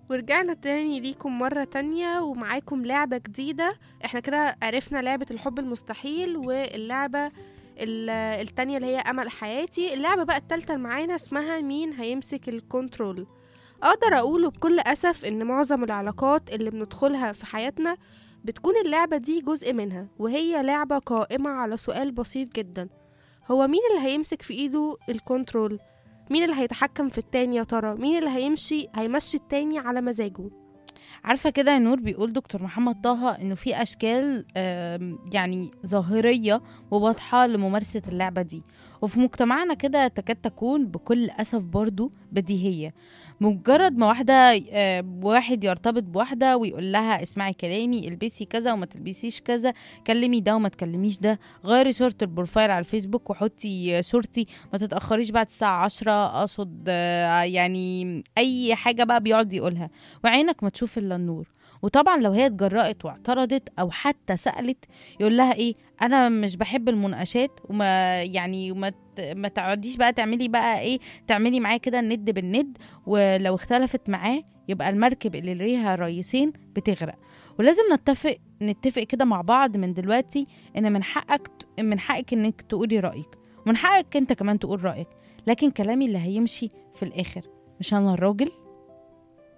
ورجعنا تاني ليكم مرة تانية ومعاكم لعبة جديدة احنا كده عرفنا لعبة الحب المستحيل واللعبة ال- التانية اللي هي أمل حياتي اللعبة بقى التالتة اللي معانا اسمها مين هيمسك الكنترول أقدر أقوله بكل أسف إن معظم العلاقات اللي بندخلها في حياتنا بتكون اللعبة دي جزء منها وهي لعبة قائمة على سؤال بسيط جدا هو مين اللي هيمسك في إيده الكنترول؟ مين اللي هيتحكم في التاني يا ترى؟ مين اللي هيمشي هيمشي التاني على مزاجه؟ عارفه كده يا نور بيقول دكتور محمد طه انه في اشكال آم، يعني ظاهريه وواضحه لممارسه اللعبه دي وفي مجتمعنا كده تكاد تكون بكل اسف برضو بديهيه مجرد ما واحده آه، واحد يرتبط بواحده ويقول لها اسمعي كلامي البسي كذا وما تلبسيش كذا كلمي ده وما تكلميش ده غيري صوره البروفايل على الفيسبوك وحطي صورتي ما تتاخريش بعد الساعه 10 اقصد آه، يعني اي حاجه بقى بيقعد يقولها وعينك ما تشوف الا النور وطبعا لو هي اتجرأت واعترضت او حتى سألت يقول لها ايه انا مش بحب المناقشات وما يعني وما ت- ما تقعديش بقى تعملي بقى ايه تعملي معاه كده الند بالند ولو اختلفت معاه يبقى المركب اللي ليها رئيسين بتغرق ولازم نتفق نتفق كده مع بعض من دلوقتي ان من حقك ت- من حقك انك تقولي رأيك ومن حقك انت كمان تقول رأيك لكن كلامي اللي هيمشي في الاخر مش انا الراجل